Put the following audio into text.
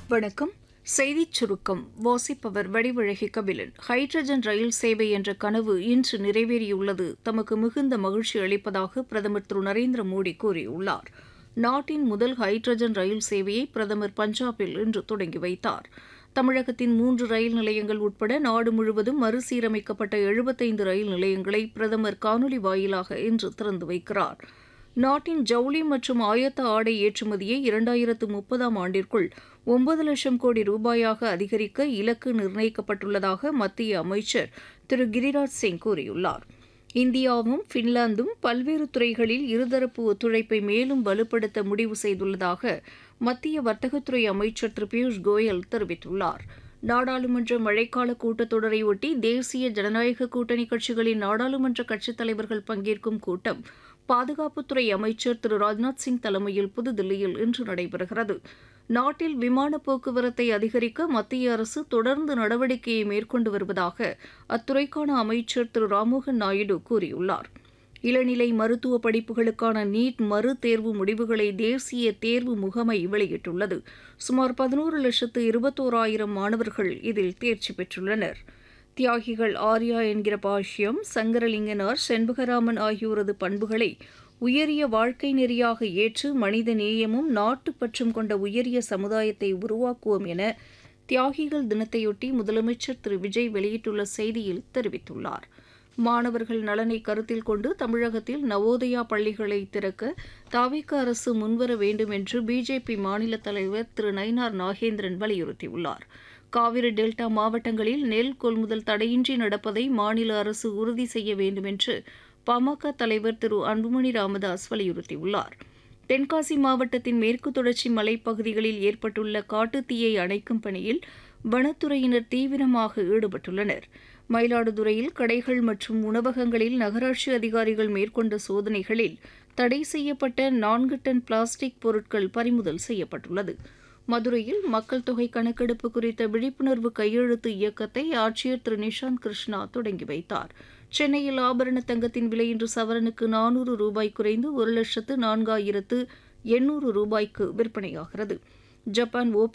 வணக்கம் செய்திச் சுருக்கம் வாசிப்பவர் வடிவழகி கபிலன் ஹைட்ரஜன் ரயில் சேவை என்ற கனவு இன்று நிறைவேறியுள்ளது தமக்கு மிகுந்த மகிழ்ச்சி அளிப்பதாக பிரதமர் திரு நரேந்திர மோடி கூறியுள்ளார் நாட்டின் முதல் ஹைட்ரஜன் ரயில் சேவையை பிரதமர் பஞ்சாபில் இன்று தொடங்கி வைத்தார் தமிழகத்தின் மூன்று ரயில் நிலையங்கள் உட்பட நாடு முழுவதும் மறுசீரமைக்கப்பட்ட எழுபத்தைந்து ரயில் நிலையங்களை பிரதமர் காணொலி வாயிலாக இன்று திறந்து வைக்கிறார் நாட்டின் ஜவுளி மற்றும் ஆயத்த ஆடை ஏற்றுமதியை இரண்டாயிரத்து முப்பதாம் ஆண்டிற்குள் ஒன்பது லட்சம் கோடி ரூபாயாக அதிகரிக்க இலக்கு நிர்ணயிக்கப்பட்டுள்ளதாக மத்திய அமைச்சர் திரு கிரிராஜ் சிங் கூறியுள்ளார் இந்தியாவும் பின்லாந்தும் பல்வேறு துறைகளில் இருதரப்பு ஒத்துழைப்பை மேலும் வலுப்படுத்த முடிவு செய்துள்ளதாக மத்திய வர்த்தகத்துறை அமைச்சர் திரு பியூஷ் கோயல் தெரிவித்துள்ளார் நாடாளுமன்ற மழைக்கால கூட்டத்தொடரை ஒட்டி தேசிய ஜனநாயக கூட்டணி கட்சிகளின் நாடாளுமன்ற கட்சித் தலைவர்கள் பங்கேற்கும் கூட்டம் பாதுகாப்புத்துறை அமைச்சர் திரு ராஜ்நாத் சிங் தலைமையில் புதுதில்லியில் இன்று நடைபெறுகிறது நாட்டில் விமான போக்குவரத்தை அதிகரிக்க மத்திய அரசு தொடர்ந்து நடவடிக்கையை மேற்கொண்டு வருவதாக அத்துறைக்கான அமைச்சர் திரு ராம்மோகன் நாயுடு கூறியுள்ளார் இளநிலை மருத்துவ படிப்புகளுக்கான நீட் மறு தேர்வு முடிவுகளை தேசிய தேர்வு முகமை வெளியிட்டுள்ளது சுமார் பதினோரு லட்சத்து இருபத்தோராயிரம் மாணவர்கள் இதில் தேர்ச்சி பெற்றுள்ளனர் தியாகிகள் ஆர்யா என்கிற பாஷ்யம் சங்கரலிங்கனார் செண்பகராமன் ஆகியோரது பண்புகளை உயரிய வாழ்க்கை நெறியாக ஏற்று மனித நேயமும் நாட்டுப்பற்றும் கொண்ட உயரிய சமுதாயத்தை உருவாக்குவோம் என தியாகிகள் தினத்தையொட்டி முதலமைச்சர் திரு விஜய் வெளியிட்டுள்ள செய்தியில் தெரிவித்துள்ளார் மாணவர்கள் நலனை கருத்தில் கொண்டு தமிழகத்தில் நவோதயா பள்ளிகளை திறக்க தாவிக அரசு முன்வர வேண்டும் என்று பிஜேபி மாநில தலைவர் திரு நயினார் நாகேந்திரன் வலியுறுத்தியுள்ளார் காவிரி டெல்டா மாவட்டங்களில் நெல் கொள்முதல் தடையின்றி நடப்பதை மாநில அரசு உறுதி செய்ய வேண்டும் என்று பாமக தலைவர் திரு அன்புமணி ராமதாஸ் வலியுறுத்தியுள்ளார் தென்காசி மாவட்டத்தின் மேற்கு தொடர்ச்சி மலைப்பகுதிகளில் ஏற்பட்டுள்ள காட்டுத்தீயை அணைக்கும் பணியில் வனத்துறையினர் தீவிரமாக ஈடுபட்டுள்ளனர் மயிலாடுதுறையில் கடைகள் மற்றும் உணவகங்களில் நகராட்சி அதிகாரிகள் மேற்கொண்ட சோதனைகளில் தடை செய்யப்பட்ட நான்கு டன் பிளாஸ்டிக் பொருட்கள் பறிமுதல் செய்யப்பட்டுள்ளது மதுரையில் மக்கள் தொகை கணக்கெடுப்பு குறித்த விழிப்புணர்வு கையெழுத்து இயக்கத்தை ஆட்சியர் திரு நிஷாந்த் கிருஷ்ணா தொடங்கி வைத்தார் சென்னையில் ஆபரண தங்கத்தின் விலை இன்று சவரனுக்கு நானூறு ரூபாய் குறைந்து ஒரு லட்சத்து நான்காயிரத்து எண்ணூறு ரூபாய்க்கு விற்பனையாகிறது ஜப்பான் ஓபன்